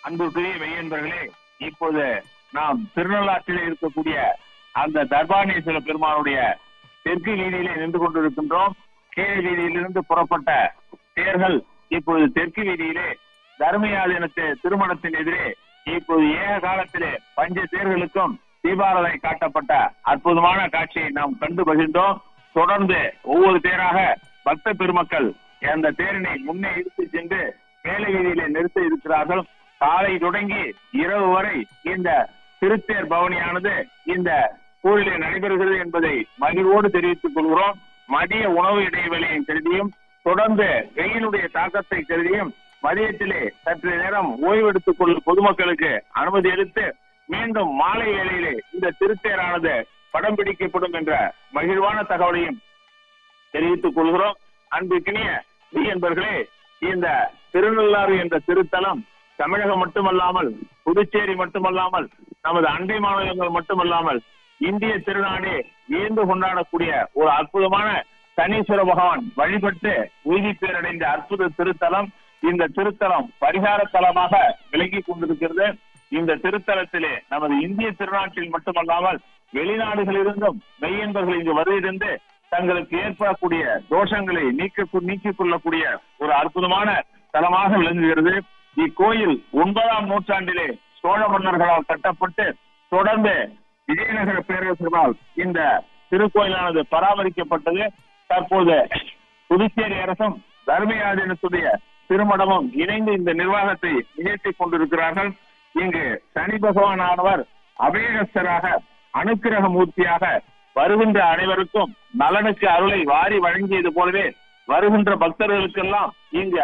அன்புக்குரிய மெய்யன்பர்களே இப்போது நாம் திருநள்ளாற்றில் இருக்கக்கூடிய அந்த தர்பானேஸ்வர பெருமானுடைய தெற்கு வீதியிலே நின்று கொண்டிருக்கின்றோம் கீழ் வீதியிலிருந்து புறப்பட்ட தேர்கள் இப்பொழுது தெற்கு வீதியிலே தர்மயாதீனத்து திருமணத்தின் எதிரே இப்போது ஏக காலத்திலே பஞ்ச தேர்களுக்கும் தீபாரதை காட்டப்பட்ட அற்புதமான காட்சியை நாம் கண்டு மகிழ்ந்தோம் தொடர்ந்து ஒவ்வொரு தேராக பக்த பெருமக்கள் அந்த தேரினை முன்னே இழுத்து சென்று மேலை வீதியிலே நிறுத்த இருக்கிறார்கள் காலை தொடங்கி இரவு வரை இந்த திருத்தேர் பவனியானது இந்த ஊரிலே நடைபெறுகிறது என்பதை மகிழ்வோடு தெரிவித்துக் கொள்கிறோம் மதிய உணவு இடைவேளையின் கருதியும் தொடர்ந்து வெயிலுடைய தாக்கத்தை கருதியும் மதியத்திலே சற்று நேரம் ஓய்வெடுத்துக் கொள்ளும் பொதுமக்களுக்கு அனுமதி அளித்து மீண்டும் மாலை வேளையிலே இந்த திருத்தேரானது படம் பிடிக்கப்படும் என்ற மகிழ்வான தகவலையும் தெரிவித்துக் கொள்கிறோம் அன்புக்கினிய என்பர்களே இந்த திருநள்ளாறு என்ற திருத்தலம் தமிழகம் மட்டுமல்லாமல் புதுச்சேரி மட்டுமல்லாமல் நமது அண்டை மாநிலங்கள் மட்டுமல்லாமல் இந்திய திருநாடே வியந்து கொண்டாடக்கூடிய ஒரு அற்புதமான சனீஸ்வர பகவான் வழிபட்டு உறுதி பேரடைந்த அற்புத திருத்தலம் இந்த திருத்தலம் பரிகார தலமாக விளங்கி கொண்டிருக்கிறது இந்த திருத்தலத்திலே நமது இந்திய திருநாட்டில் மட்டுமல்லாமல் வெளிநாடுகளிலிருந்தும் மெய்யன்பர்கள் இங்கு வருகிறது தங்களுக்கு ஏற்படக்கூடிய தோஷங்களை நீக்க நீக்கிக் கொள்ளக்கூடிய ஒரு அற்புதமான தலமாக விளங்குகிறது இக்கோயில் ஒன்பதாம் நூற்றாண்டிலே சோழ மன்னர்களால் கட்டப்பட்டு தொடர்ந்து விஜயநகர பேரரசர்களால் இந்த திருக்கோயிலானது பராமரிக்கப்பட்டது தற்போது புதுச்சேரி அரசும் தர்மயாதீனத்துடைய திருமணமும் இணைந்து இந்த நிர்வாகத்தை நிகழ்த்திக் கொண்டிருக்கிறார்கள் இங்கு சனி பகவான் ஆனவர் அபேகஸ்தராக அனுக்கிரக மூர்த்தியாக வருகின்ற அனைவருக்கும் நலனுக்கு அருளை வாரி வழங்கியது போலவே வருகின்ற பக்தர்களுக்கெல்லாம் இங்கு